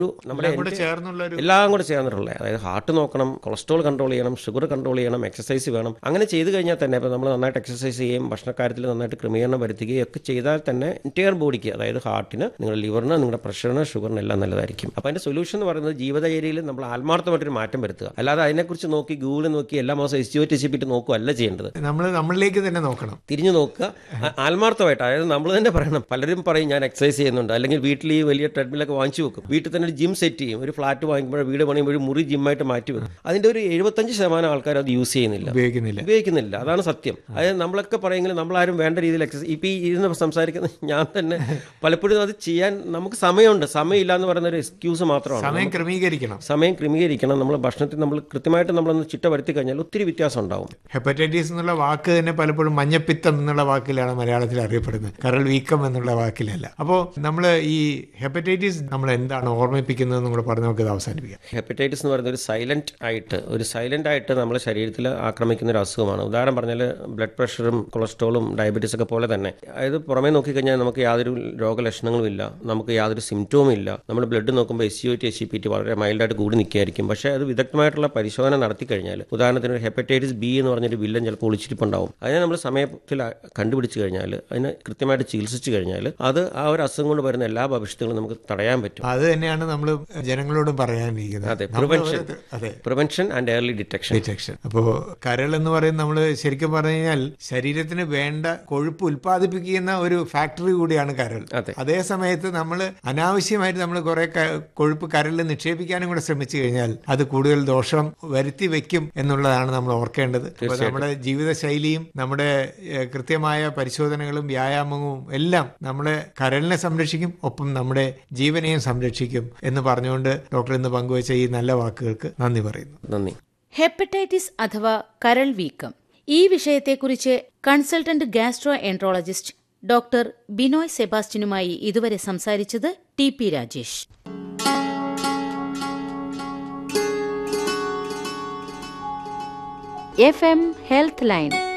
ഒരു നമ്മുടെ എല്ലാം കൂടെ എൻ്റെ- ചേർന്നുള്ള ഒരു എല്ലാം കൂടെ ചേർന്നിട്ടുള്ളത് അതായത് ഹാർട്ട് നോക്കണം കൊളസ്ട്രോൾ കൺട്രോൾ ചെയ്യണം ഷുഗർ കൺട്രോൾ ചെയ്യണം എക്സസൈസ് വേണം അങ്ങനെ ചെയ്ത് കഴിഞ്ഞാൽ തന്നെ ഇപ്പോൾ നമ്മൾ നന്നായിട്ട് എക്സസൈസ് ചെയ്യുകയും ഭക്ഷണക്കാര്യത്തിൽ നന്നായിട്ട് ക്രമീകരണം വരുത്തുകയും ഒക്കെ ചെയ്താൽ തന്നെ എൻറ്റയർ ബോഡിക്ക് അതായത് ഹാർട്ടിന് നിങ്ങളുടെ ലിവറിന് നിങ്ങളുടെ പ്രഷറിന് ഷുഗറിന് എല്ലാം നല്ലതായിരിക്കും അപ്പോൾ അതിൻ്റെ സൊല്യൂഷൻ എന്ന് പറയുന്നത് ജീവിതചര്യയിൽ നമ്മൾ ആത്മാർത്ഥമായിട്ടൊരു മാറ്റം വരുത്തുക അല്ലാതെ അതിനെക്കുറിച്ച് നോക്കി ഗൂഗിളിൽ നോക്കി എല്ലാ മാസം S G O T C P T നോക്കുക അല്ല ചെയ്യേണ്ടത് നമ്മൾ നമ്മളിലേക്ക് തന്നെ നോക്കണം തിരിഞ്ഞു നോക്കുക ആ- ആത്മാർത്ഥമായിട്ട് അതായത് നമ്മൾ തന്നെ പറയണം പലരും പറയും ഞാൻ എക്സസൈസ് ചെയ്യുന്നുണ്ട് അല്ലെങ്കിൽ വീട്ടിൽ ഈ വലിയ ട്രെഡ്മിലൊക്കെ വാങ്ങിച്ചു വെക്കും വീട്ടിൽ തന്നെ ഒരു ജിം സെറ്റ് ചെയ്യും ഒരു ഫ്ലാറ്റ് വാങ്ങിക്കുമ്പോൾ വീട് പണിയുമ്പോൾ ഒരു മുറി ജിമ്മായിട്ട് മാറ്റി വെക്കും അതിന്റെ ഒരു എഴുപത്തഞ്ച് ശതമാനം ആൾക്കാർ അത് യൂസ് ചെയ്യുന്നില്ല ഉപയോഗിക്കുന്നില്ല ഉപയോഗിക്കുന്നില്ല അതാണ് സത്യം അതായത് നമ്മളൊക്കെ പറയുമെങ്കിലും നമ്മളാരും വേണ്ട രീതിയിൽ എക്സസൈസ് ഇപ്പം ഈ ഇരുന്ന് സംസാരിക്കുന്ന ഞാൻ തന്നെ പലപ്പോഴും അത് ചെയ്യാൻ നമുക്ക് സമയമുണ്ട് സമയമില്ല എന്ന് പറയുന്ന ഒരു എക്സ്ക്യൂസ് മാത്രമാണ് സമയം ക്രമീകരിക്കണം സമയം ക്രമീകരിക്കണം നമ്മൾ ഭക്ഷണത്തിൽ നമ്മൾ കൃത്യമായിട്ട് നമ്മളൊന്ന് ചിട്ട വരുത്തി കഴിഞ്ഞാൽ ഒത്തിരി വ്യത്യാസം ഉണ്ടാവും ഹെപ്പറ്റൈറ്റിസ് എന്നുള്ള വാക്ക് തന്നെ പലപ്പോഴും മഞ്ഞപ്പിത്തം എന്നുള്ള വാക്കിലാണ് മലയാളത്തിൽ അറിയപ്പെടുന്നത് കരൾ വീക്കം എന്നുള്ള വാക്കിലല്ല അപ്പോൾ നമ്മൾ ഈ ഹെപ്പറ്റൈറ്റിസ് നമ്മൾ എന്താണ് ഓർമ്മിപ്പിക്കുന്നത് കൂടെ പറഞ്ഞ് നമുക്കിത് അവസാനിപ്പിക്കാം ഹെപ്പറ്റൈറ്റിസ് എന്ന് പറയുന്നത് ഒരു സൈലന്റ് ആയിട്ട് ഒരു സൈലന്റ് ആയിട്ട് നമ്മുടെ ശരീരത്തിൽ ആക്രമിക്കുന്ന ഒരു അസുഖമാണ് ഉദാഹരണം പറഞ്ഞാൽ ബ്ലഡ് പ്രഷറും കൊളസ്ട്രോളും ഡയബറ്റീസ് ഒക്കെ പോലെ തന്നെ അതായത് പുറമേ നോക്കിക്കഴിഞ്ഞാൽ നമുക്ക് യാതൊരു രോഗലക്ഷണങ്ങളും ഇല്ല നമുക്ക് യാതൊരു സിംറ്റവും ഇല്ല നമ്മൾ ബ്ലഡ് നോക്കുമ്പോൾ S U T S C P T വളരെ മൈൽഡായിട്ട് കൂടി നിൽക്കുകയായിരിക്കും പക്ഷേ അത് വിദഗ്ധമായിട്ടുള്ള പരിശോധന നടത്തി കഴിഞ്ഞാൽ ഉദാഹരണത്തിന് ഒരു ഹെപ്പറ്റൈറ്റിസ് ബി എന്ന് പറഞ്ഞൊരു വില്ലൻ ചിലപ്പോൾ ഒളിച്ചിരിപ്പുണ്ടാവും അതിനെ നമ്മൾ സമയത്തിൽ കണ്ടുപിടിച്ച് കഴിഞ്ഞാൽ അതിനെ കൃത്യമായിട്ട് ചികിത്സിച്ച് കഴിഞ്ഞാൽ അത് ആ ഒരു അസുഖം കൊണ്ട് വരുന്ന എല്ലാ ഭവിഷ്യത്തുകളും നമുക്ക് തടയാൻ പറ്റും അത് തന്നെയാണ് നമ്മൾ ജനങ്ങളോട് പറയാനിരിക്കുന്നത് അതെ നമ്മള് പ്രിവെൻഷൻ ഓരോരുത്തർ- അതെ prevention and early detection detection അപ്പോൾ കരൾ എന്ന് പറയുന്നത് നമ്മൾ ശരിക്കും പറഞ്ഞു കഴിഞ്ഞാൽ ശരീരത്തിന് വേണ്ട കൊഴുപ്പ് ഉൽപ്പാദിപ്പിക്കുന്ന ഒരു ഫാക്ടറി കൂടിയാണ് കരൾ അതെ. അതേ സമയത്ത് നമ്മൾ അനാവശ്യമായിട്ട് നമ്മൾ കുറെ ക- കൊഴുപ്പ് കരളിൽ നിക്ഷേപിക്കാനും കൂടെ ശ്രമിച്ചു കഴിഞ്ഞാൽ അത് കൂടുതൽ ദോഷം വരുത്തി വെക്കും എന്നുള്ളതാണ് നമ്മൾ ഓർക്കേണ്ടത് അപ്പോൾ നമ്മുടെ ജീവിതശൈലിയും നമ്മുടെ ഏഹ്, കൃത്യമായ പരിശോധനകളും വ്യായാമവും എല്ലാം നമ്മുടെ കരളിനെ സംരക്ഷിക്കും ഒപ്പം നമ്മുടെ ജീവനെയും സംരക്ഷിക്കും എന്ന് പറഞ്ഞുകൊണ്ട് ഡോക്ടർ ഇന്ന് പങ്കുവച്ച ഈ നല്ല വാക്കുകൾക്ക് നന്ദി പറയുന്നു നന്ദി ഹെപ്പറ്റൈറ്റിസ് അഥവാ കരൾ വീക്കം ഈ വിഷയത്തെക്കുറിച്ച് consultant gastroenterologist doctor Binoy സെബാസ്റ്റ്യനുമായി ഇതുവരെ സംസാരിച്ചത് T P Rajesh F M health line